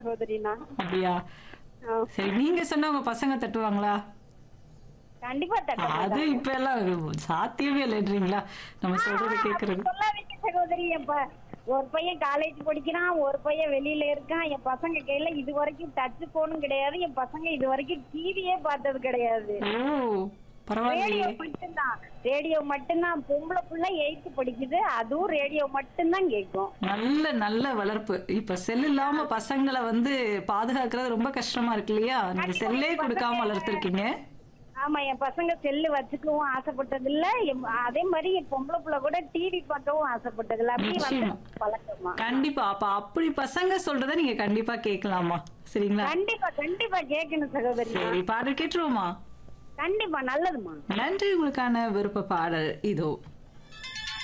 சகோதரினா அப்படியா ஆ, சரி நீங்க சொன்னா உங்க பசங்க தட்டுவாங்களா கண்டிப்பா தட்ட அது இப்ப எல்லாம் சாத்தியமே இல்லைன்றீங்களா நம்ம சொல்றது கேக்குறது சொல்லாதீங்க சகோதரி என் ப- ஒரு பையன் காலேஜ் படிக்கிறான் ஒரு பையன் வெளியில இருக்கான் என் பசங்க கையில இது வரைக்கும் டச் போனும் கிடையாது என் பசங்க இது வரைக்கும் டிவியே பார்த்தது கிடையாது ஓ ரேடியோ பரவாயில்லையே மட்டும்தான் ரேடியோ மட்டும்தான் பொம்பளை புள்ள எயித்து படிக்குது அதுவும் ரேடியோ மட்டும்தான் கேட்கும் நல்ல நல்ல வளர்ப்பு இப்ப செல் இல்லாம பசங்களை வந்து பாதுகாக்கிறது ரொம்ப கஷ்டமா இருக்கு இல்லையா நீங்க செல்லே கொடுக்காம வளர்த்துருக்கீங்க ஆமா என் பசங்க செல்லு வச்சுக்கவும் ஆசைப்பட்டது இல்ல என்- அதே மாதிரி என் பொம்பளை புள்ள கூட டிவி பார்க்கவும் ஆசைப்பட்டது இல்ல அப்படி வந்து நிச்சயமா. பழக்கமா கண்டிப்பா அப்ப அப்படி பசங்க சொல்றத நீங்க கண்டிப்பா கேட்கலாமா சரிங்களா கண்டிப்பா கண்டிப்பா கேட்கணும் சகோதரி சரி பாடல் கேட்டுருவோமா கண்டிப்பா நல்லதுமா நன்றி உங்களுக்கான விருப்ப பாடல் இதோ